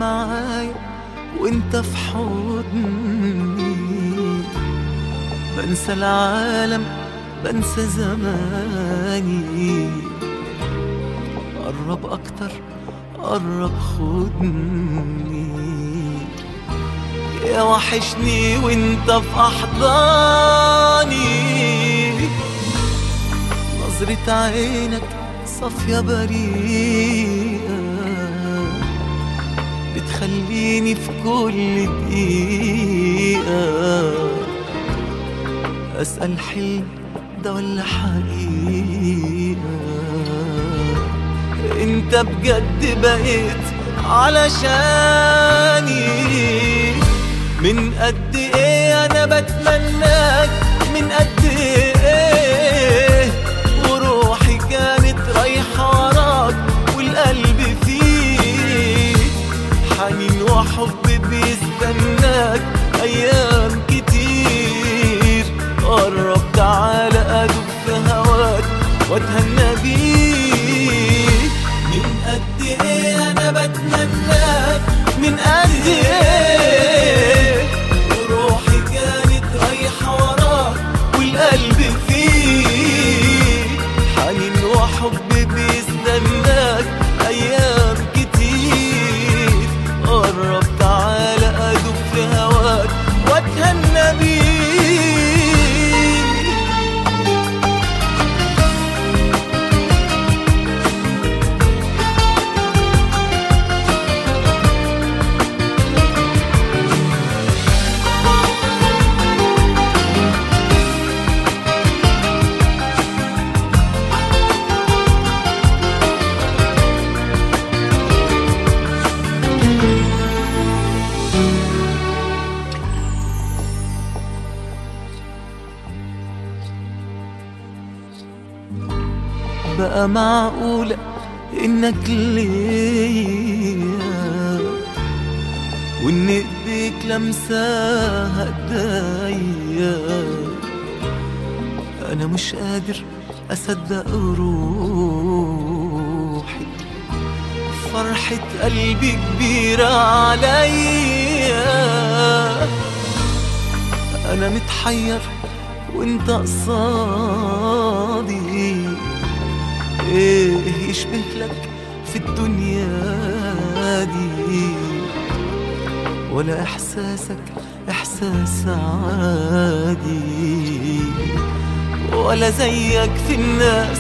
معايا وانت في حضني بنسى العالم بنسى زماني قرب اكتر قرب خدني يا وحشني وانت في احضاني نظرة عينك صافية بريئة بتخليني في كل دقيقة أسأل حلم ده ولا حقيقة انت بجد بقيت علشاني من قد ايه انا بتمناك من قد ايه وروحي كانت رايحة وراك والقلب فيه حنين وحب بيستناك ايام كتير قرب تعالى ادوب في هواك واتهنى بيك من قد ايه انا بتمناك من قد ايه وروحي كانت رايحة وراك والقلب فيه حنين وحب بيستناك ايام كتير قرب تعالى ادوب في هواك واتهنى بيك بقى معقولة إنك ليا وإن إيديك لمساها إيديا أنا مش قادر أصدق روحي فرحة قلبي كبيرة عليا أنا متحير وإنت قصادي ايه يشبه لك في الدنيا دي ولا احساسك احساس عادي ولا زيك في الناس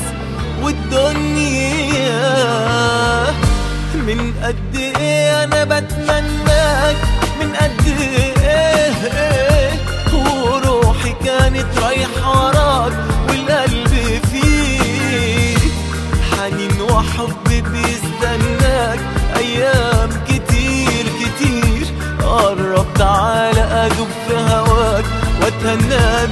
والدنيا من قد ايه انا بتمناك من قد ايه وروحي كانت رايحة وراك والقلب فيه حنين وحب بيستناك ايام كتير كتير قرب تعالى ادوب في هواك واتهنى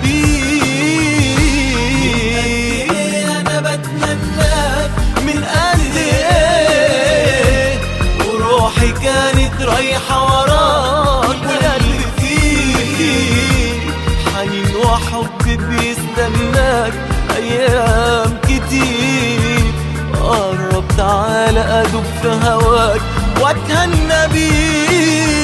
بيك انا بتمناك من قد ايه وروحي كانت رايحة وراك والقلب فيه حنين وحب بيستناك ايام كتير قرب تعالى ادوب في هواك واتهنى بيك